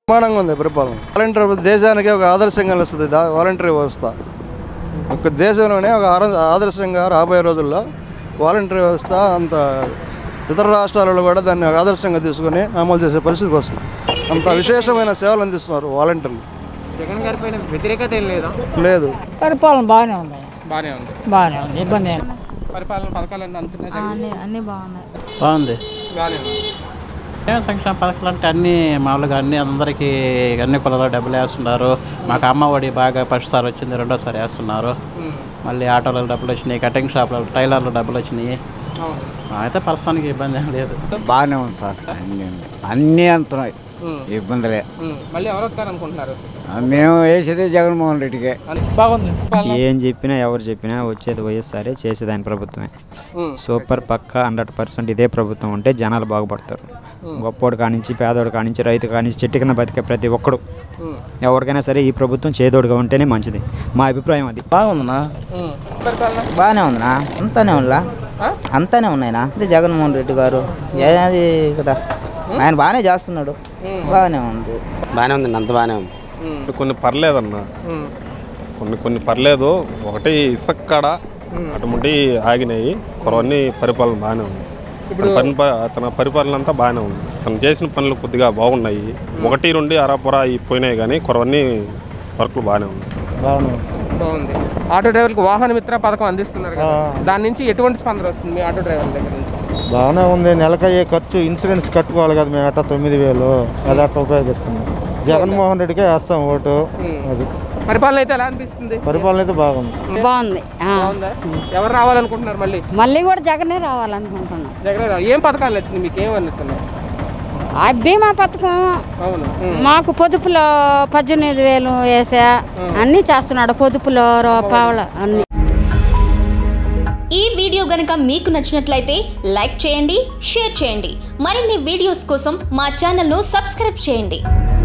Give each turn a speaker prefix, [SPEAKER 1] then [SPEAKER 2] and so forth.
[SPEAKER 1] ప్రమాణంగా ఉంది పరిపాలన వాలంటీర్ దేశానికి ఒక ఆదర్శంగా నిలుస్తుంది దా- వాలంటీర్ వ్యవస్థ ఒక దేశంలోనే ఒక ఆర- ఆదర్శంగా రాబోయే రోజుల్లో వాలంటీర్ వ్యవస్థ అంత ఇతర రాష్ట్రాలలో కూడా దాన్ని ఒక ఆదర్శంగా తీసుకొని అమలు చేసే పరిస్థితికి వస్తుంది అంత విశేషమైన సేవలు అందిస్తున్నారు వాలంటీర్లు
[SPEAKER 2] జగన్ గారి పైన వ్యతిరేకత ఏం లేదా
[SPEAKER 1] లేదు
[SPEAKER 3] పరిపాలన బాగానే ఉంది
[SPEAKER 2] బాగానే ఉంది
[SPEAKER 3] బాగానే ఉంది ఇబ్బంది ఏం లేదు.
[SPEAKER 2] పరిపాలన పథకాలన్నీ అందుతున్నాయి జగన్
[SPEAKER 4] అన్ని అన్ని బాగున్నాయి
[SPEAKER 5] బాగుంది
[SPEAKER 2] బాగానే ఉంది
[SPEAKER 5] ఏం సంక్షేమ పథకాలు అంటే అన్నీ మామూలుగా అన్ని అందరికీ అన్ని కులాల డబ్బులు వేస్తున్నారు మాకు అమ్మ ఒడి బాగా ఫస్ట్ సారి వచ్చింది రెండోసారి వేస్తున్నారు మళ్ళీ ఆటోలలో డబ్బులు వచ్చినాయి కటింగ్ షాప్లో టైలర్లో డబ్బులు వచ్చినాయి
[SPEAKER 2] అవును
[SPEAKER 5] అయితే ప్రస్తుతానికి ఇబ్బంది ఏం లేదు
[SPEAKER 6] బాగానే ఉంది సార్ అన్నీ అన్నీ అంతున్నాయి
[SPEAKER 2] ఉమ్.
[SPEAKER 6] ఇబ్బందులే
[SPEAKER 2] ఉమ్. మళ్ళీ ఎవరు వస్తారు అనుకుంటున్నారు
[SPEAKER 6] మేము వేసేది జగన్మోహన్ రెడ్డికే
[SPEAKER 3] బాగుంది
[SPEAKER 7] ఏం చెప్పినా ఎవరు చెప్పినా వచ్చేది వైఎస్ఆర్ చేసేది ఆయన ప్రభుత్వమే
[SPEAKER 2] ఉమ్.
[SPEAKER 7] సూపర్ పక్క హండ్రెడ్ పర్సెంట్ ఇదే ప్రభుత్వం ఉంటే జనాలు బాగుపడతారు గొప్పోడు కానించి పేదోడు కానించి రైతు కానించి చెట్టు కింద బతికే ప్రతి ఒక్కడు
[SPEAKER 2] ఉమ్.
[SPEAKER 7] ఎవరికైనా సరే ఈ ప్రభుత్వం చేదోడుగా ఉంటేనే మంచిది మా అభిప్రాయం అది
[SPEAKER 8] బాగుందినా
[SPEAKER 2] ఉమ్. పరిపాలన
[SPEAKER 8] బాగానే ఉందినా అంతానే ఉందా
[SPEAKER 2] ఆ?
[SPEAKER 8] అంతానే ఉన్నాయినా ఇది జగన్మోహన్ రెడ్డి గారు ఏది కదా ఆయన బాగానే చేస్తున్నాడు బాగానే ఉంది
[SPEAKER 9] బాగానే ఉంది అంత బాగానే ఉంది
[SPEAKER 2] ఉమ్.
[SPEAKER 10] కొన్ని పర్లేదన్న
[SPEAKER 2] ఉమ్.
[SPEAKER 10] కొన్ని కొన్ని పర్లేదు ఒకటి ఇసుక కాడ అటువంటి ఆగినాయి కొరవన్నీ పరిపాలన బాగానే ఉంది తన పని తన పరిపాలన అంతా బాగానే ఉంది తను చేసిన పనులు కొద్దిగా బాగున్నాయి ఒకటి రెండు అరాపురా ఈ పోయినాయి కానీ కొరవన్నీ వర్క్లు బాగానే ఉన్నాయి
[SPEAKER 2] బాగుంది ఆటో డ్రైవర్కి వాహన మిత్ర పథకం అందిస్తున్నారు కదా దాని నుంచి ఎటువంటి స్పందన వస్తుంది మీ ఆటో డ్రైవర్ దగ్గర నుంచి
[SPEAKER 1] బాగానే ఉంది నెలకయ్యే ఖర్చు ఇన్సూరెన్స్ కట్టుకోవాలి కదా మేము అట్ట తొమ్మిది వేలు అది అట్ట ఉపయోగిస్తున్నాం జగన్మోహన్ రెడ్డికే వేస్తాం ఓటు అది
[SPEAKER 2] పరిపాలన అయితే ఎలా అనిపిస్తుంది
[SPEAKER 1] పరిపాలన అయితే బాగుంది
[SPEAKER 4] బాగుంది ఆ.
[SPEAKER 2] బాగుందా ఎవరు రావాలనుకుంటున్నారు మళ్ళీ
[SPEAKER 4] మళ్ళీ కూడా జగనే రావాలనుకుంటున్నాం
[SPEAKER 2] జగన్ రా- ఏం పథకాలు నచ్చింది మీకు ఏం అందుతున్నాయి
[SPEAKER 4] ఆ బీమా పథకం
[SPEAKER 2] అవును ఉమ్.
[SPEAKER 4] మాకు పొదుపులో పద్దెనిమిది వేలు వేసా అన్నీ చేస్తున్నాడు పొదుపులో రూపాయలు అన్ని
[SPEAKER 11] ఈ వీడియో గనుక మీకు నచ్చినట్లయితే లైక్ చేయండి షేర్ చేయండి మరిన్ని వీడియోస్ కోసం మా ఛానల్ను సబ్స్క్రైబ్ చేయండి